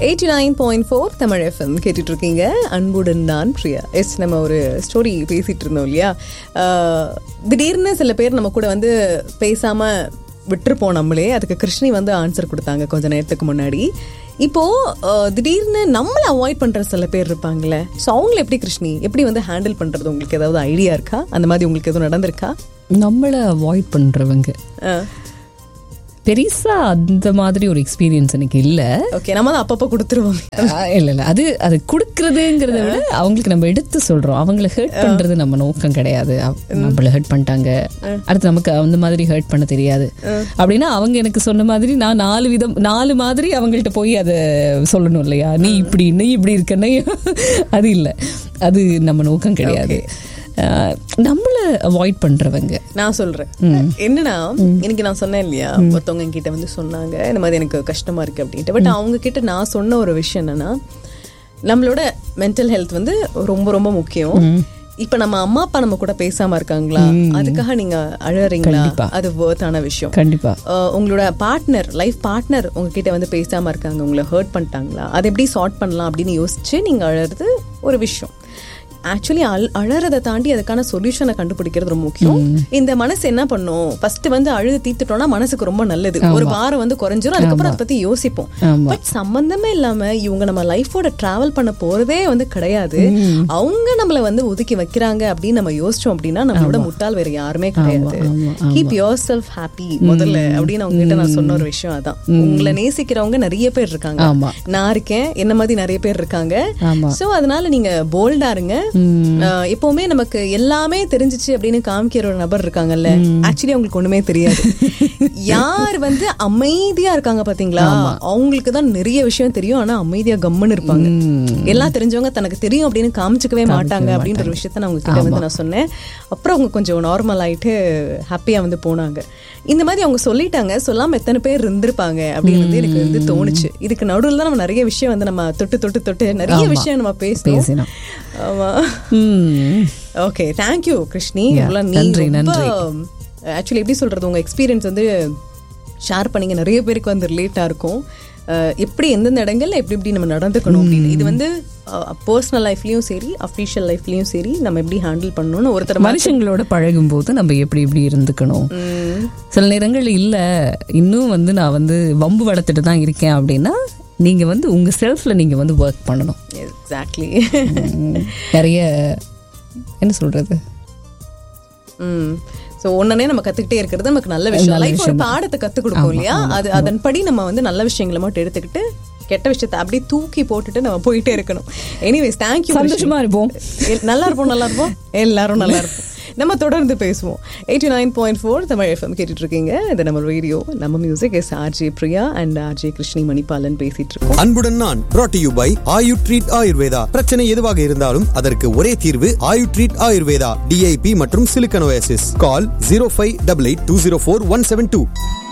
Eighty nine point four Tamil FM கேட்டுட்டு இருக்கீங்க அன்புடன் நான் பிரியா எஸ் நம்ம ஒரு ஸ்டோரி பேசிட்டு இருந்தோம் இல்லையா ஆஹ், திடீர்னு சில பேர் நம்ம கூட வந்து பேசாம விட்டுருப்போம் நம்மளே அதுக்கு கிருஷ்ணி வந்து ஆன்சர் கொடுத்தாங்க கொஞ்ச நேரத்துக்கு முன்னாடி இப்போ ஆஹ், திடீர்னு நம்மளை அவாய்ட் பண்ற சில பேர் இருப்பாங்கல்ல ஸோ அவங்கள எப்படி கிருஷ்ணி எப்படி வந்து ஹேண்டில் பண்றது உங்களுக்கு ஏதாவது ஐடியா இருக்கா அந்த மாதிரி உங்களுக்கு எதுவும் நடந்திருக்கா நம்மளை அவாய்ட் பண்றவங்க பெருசா அந்த மாதிரி ஒரு எக்ஸ்பீரியன்ஸ் எனக்கு இல்ல ஓகே நம்ம தான் அப்பப்போ கொடுத்துருவோம் ஆஹ் இல்ல இல்ல அது அது கொடுக்கறதுங்கிறத விட அவங்களுக்கு நம்ம எடுத்து சொல்றோம் அவங்கள ஹர்ட் பண்றது நம்ம நோக்கம் கிடையாது அவ- நம்மள ஹர்ட் பண்ணிட்டாங்க அடுத்து நமக்கு அந்த மாதிரி ஹர்ட் பண்ண தெரியாது அப்படின்னா அவங்க எனக்கு சொன்ன மாதிரி நான் நாலு விதம் நாலு மாதிரி அவங்கள்ட்ட போய் அதை சொல்லணும் இல்லையா நீ இப்படி நீ இப்படி இருக்கன்னு அது இல்ல அது நம்ம நோக்கம் கிடையாது ஆஹ் நம்மள அவாய்ட் பண்றவங்க நான் சொல்றேன் என்னன்னா இன்னைக்கு நான் சொன்னேன் இல்லையா ஒருத்தவங்க என்கிட்ட வந்து சொன்னாங்க இந்த மாதிரி எனக்கு கஷ்டமா இருக்கு அப்படின்ட்டு பட் அவங்க கிட்ட நான் சொன்ன ஒரு விஷயம் என்னன்னா நம்மளோட மென்டல் ஹெல்த் வந்து ரொம்ப ரொம்ப முக்கியம் இப்ப நம்ம அம்மா அப்பா நம்ம கூட பேசாம இருக்காங்களா அதுக்காக நீங்க அழறீங்களா அது வேர்த்தான விஷயம் கண்டிப்பா அஹ் உங்களோட பார்ட்னர் லைஃப் பார்ட்னர் உங்ககிட்ட வந்து பேசாம இருக்காங்க உங்களை ஹர்ட் பண்ணிட்டாங்களா அதை எப்படி சார்ட் பண்ணலாம் அப்படின்னு யோசிச்சு நீங்க அழறது ஒரு விஷயம் ஆக்சுவலி அழ அழறதை தாண்டி அதுக்கான சொல்யூஷனை கண்டுபிடிக்கிறது ரொம்ப முக்கியம் இந்த மனசு என்ன பண்ணும் ஃபர்ஸ்ட் வந்து அழுது தீர்த்துட்டோம்னா மனசுக்கு ரொம்ப நல்லது ஒரு வாரம் வந்து குறைஞ்சிரும் அதுக்கப்புறம் அதை பத்தி யோசிப்போம் ஆமா. பட் சம்பந்தமே இல்லாம இவங்க நம்ம லைஃபோட டிராவல் பண்ண போறதே வந்து கிடையாது அவங்க நம்மள வந்து ஒதுக்கி வைக்கிறாங்க அப்படின்னு நம்ம யோசிச்சோம் அப்படின்னா நம்மளோட முட்டாள் வேற யாருமே கிடையாது ஆமா, கீப் யோர் செல்ஃப் ஹாப்பி முதல்ல அப்படின்னு அவங்க கிட்ட நான் சொன்ன ஒரு விஷயம் அதான் உங்களை நேசிக்கிறவங்க நிறைய பேர் இருக்காங்க ஆமா. நான் இருக்கேன் என்ன மாதிரி நிறைய பேர் இருக்காங்க ஆமா. சோ அதனால நீங்க போல்டா இருங்க ஆஹ் எப்பவுமே நமக்கு எல்லாமே தெரிஞ்சிச்சு அப்படின்னு காமிக்கிற ஒரு நபர் இருக்காங்கல்ல ஆக்சுவலி அவங்களுக்கு ஒண்ணுமே தெரியாது யார் வந்து அமைதியா இருக்காங்க பாத்தீங்களா அவங்களுக்கு தான் நிறைய விஷயம் தெரியும் ஆனா அமைதியா கம்முன்னு இருப்பாங்க எல்லாம் தெரிஞ்சவங்க தனக்கு தெரியும் அப்படின்னு காமிச்சுக்கவே மாட்டாங்க அப்படின்ற ஒரு விஷயத்த நான் உங்ககிட்ட வந்து நான் சொன்னேன் அப்புறம் அவங்க கொஞ்சம் நார்மல் ஆயிட்டு ஹாப்பியா வந்து போனாங்க இந்த மாதிரி அவங்க சொல்லிட்டாங்க சொல்லாம எத்தனை பேர் இருந்திருப்பாங்க அப்படின்னு வந்து எனக்கு வந்து தோணுச்சு இதுக்கு நடுவில் தான் நம்ம நிறைய விஷயம் வந்து நம்ம தொட்டு தொட்டு தொட்டு நிறைய விஷயம் நம்ம பேசணும் பேசினோம். ஆமா ம். ஓகே தேங்க்யூ கிருஷ்ணி Yeah, இவ்வளவு நீ நன்றி, ரொம்ப நன்றி. ஆக்சுவலி எப்படி சொல்றது உங்க எக்ஸ்பீரியன்ஸ் வந்து ஷேர் பண்ணீங்க நிறைய பேருக்கு வந்து ரிலேட்டா இருக்கும் அஹ், எப்படி எந்தெந்த இடங்கள்ல எப்படி எப்படி நம்ம நடந்துக்கணும் அப்படின்னு இது வந்து பர்சனல் லைஃப்லயும் சரி அஃபீஷியல் லைஃப்லயும் சரி நம்ம எப்படி ஹேண்டில் பண்ணணும்னு ஒருத்தர் மனுஷங்களோட பழகும் போது நம்ம எப்படி எப்படி இருந்துக்கணும் சில நேரங்கள் இல்ல இன்னும் வந்து நான் வந்து வம்பு வளர்த்துட்டு தான் இருக்கேன் அப்படின்னா நீங்க வந்து உங்க செல்ஃப்ல நீங்க வந்து ஒர்க் பண்ணணும் எக்ஸாக்ட்லி ம், நிறைய என்ன சொல்றது ம் ஸோ ஒன்னே நம்ம கத்துக்கிட்டே இருக்கிறது நமக்கு நல்ல விஷயம் லைஃப் ஒரு பாடத்தை கத்து கொடுக்கும் இல்லையா அது அதன்படி நம்ம வந்து நல்ல விஷயங்களை மட்டும் எடுத்துக்கிட்டு கெட்ட விஷயத்தை அப்படியே தூக்கி போட்டுட்டு நம்ம போயிட்டே இருக்கணும் எனிவேஸ் தேங்க்யூ சந்தோஷமா இருப்போம் நல்லா இருப்போம் நல்லா இருப்போம் எல்லாரும் நல்லா இருப்போம் நம்ம தொடர்ந்து பேசுவோம் eighty nine point four Tamil FM கேட்டுட்டு இருக்கீங்க இது நம்ம ரேடியோ நம்ம மியூசிக் எஸ் RJ Priya and RJ Krishni Manibalan பேசிட்டு இருக்கோம் அன்புடன் நான் brought to you by Ayu treat Ayurveda பிரச்சனை எதுவாக இருந்தாலும் அதற்கு ஒரே தீர்வு ஆயு ட்ரீட் ஆயுர்வேதா டிஐபி மற்றும் சிலிக்கனோசிஸ் call zero five double eight two zero four one seven two